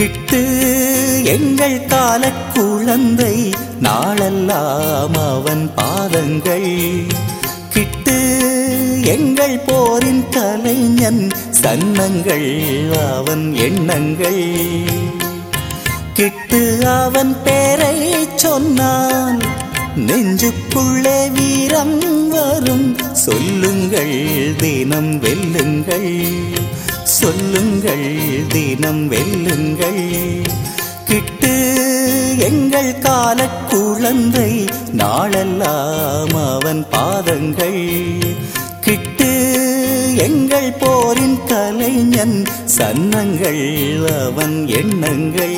கிட்டு எங்கள் கால குழந்தை நாளெல்லாம் அவன் பாதங்கள் கிட்டு எங்கள் போரின் கலைஞன் சன்னங்கள் அவன் எண்ணங்கள் கிட்டு அவன் பேரை சொன்னால் நெஞ்சுக்குள்ளே வீரம் வரும் சொல்லுங்கள் தினம் வெல்லுங்கள் சொல்லுங்கள் தினம் வெல்லுங்கள் கிட்டு எங்கள் கால குழந்தை நாளெல்லாம் அவன் பாதங்கள் கிட்டு எங்கள் போரின் கலைஞன் சன்னங்கள் அவன் எண்ணங்கள்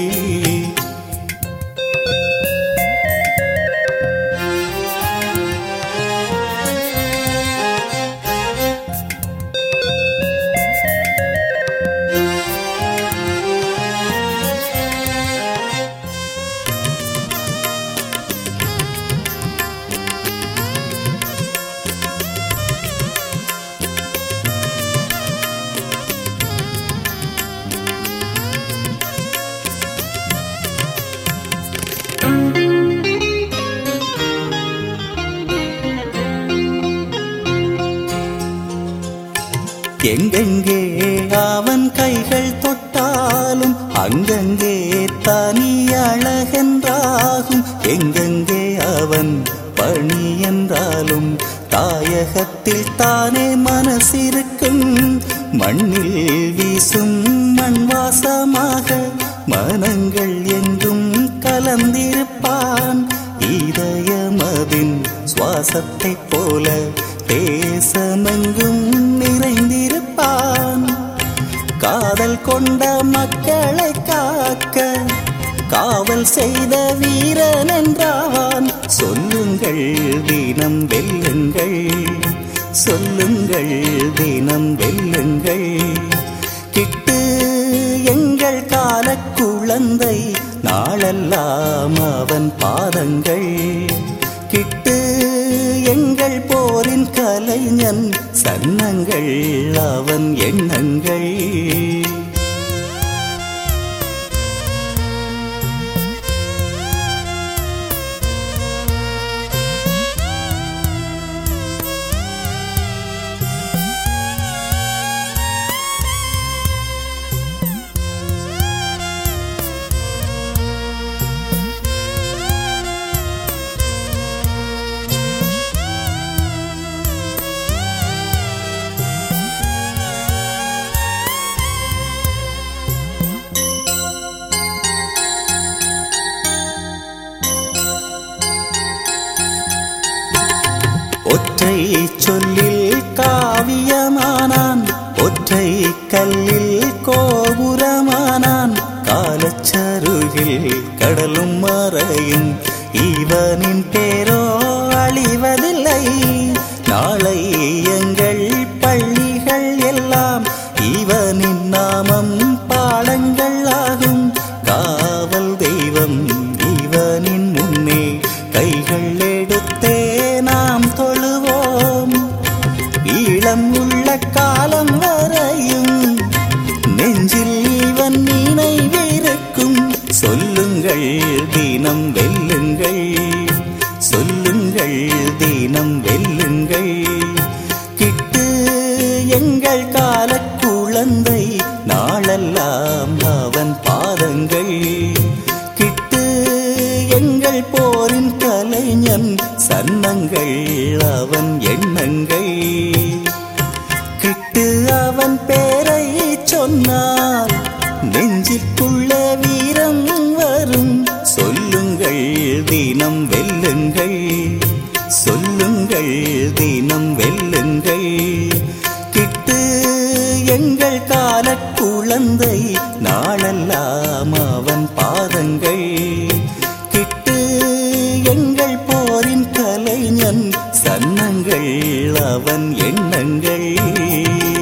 எங்கெங்கே அவன் கைகள் தொட்டாலும் அங்கங்கே தனி அழகென்றாகும் எங்கெங்கே அவன் பணி என்றாலும் தாயகத்தில் தானே மனசிருக்கும் மண்ணில் வீசும் மண் வாசமாக மனங்கள் எங்கும் கலந்திருப்பான் இதயமதின் சுவாசத்தைப் போல தேசமெங்கும் நிறைந்திருப்பான் காதல் கொண்ட மக்களை காக்க காவல் செய்த வீரன் என்றான் சொல்லுங்கள் தினம் வெல்லுங்கள் சொல்லுங்கள் தினம் வெல்லுங்கள் கிட்டு எங்கள் கால குழந்தை நாளெல்லாம் அவன் பாதங்கள் கிட்டு எங்கள் போரின் கலைஞன் சன்னங்கள் அவன் எண்ணங்கள் ஒற்றை சொல்லில் காவியமானான் ஒற்றை கல்லில் கோபுரமானான் காலச்சருகில் கடலும் மறையும் இவனின் பேரோ அழிவதில்லை நாளை எங்கள் பள்ளிகள் எல்லாம் இவனின் நாமம் பாடங்கள் ஆகும் காவல் தெய்வம் இவனின் முன்னே கைகள் எடுத்தே நாம் தொழுவோம் ஈழம் உள்ள காலம் வரையும் நெஞ்சில் இவன் நினைவிருக்கும் சொல்லுங்கள் தினம் வெல்லுங்கள் சொல்லுங்கள் தினம் வெல்லுங்கள் கிட்டு எங்கள் கால குழந்தை நாளெல்லாம் அவன் பாதங்கள் கிட்டு எங்கள் போரின் கலைஞன் சன்னங்கள் அவன் எண்ணங்கள் கிட்டு அவன் பேரை சொன்னால் நெஞ்சிற்குள்ள வீரம் வரும் சொல்லுங்கள் தினம் வெல்லுங்கள் சொல்லுங்கள் தினம் வெல்லுங்கள் கிட்டு எங்கள் கால குழந்தை நாளெல்லாம் அவன் பாதங்கள் கிட்டு எங்கள் போரின் கலைஞன் சன்னங்கள் அவன் எண்ணங்கள்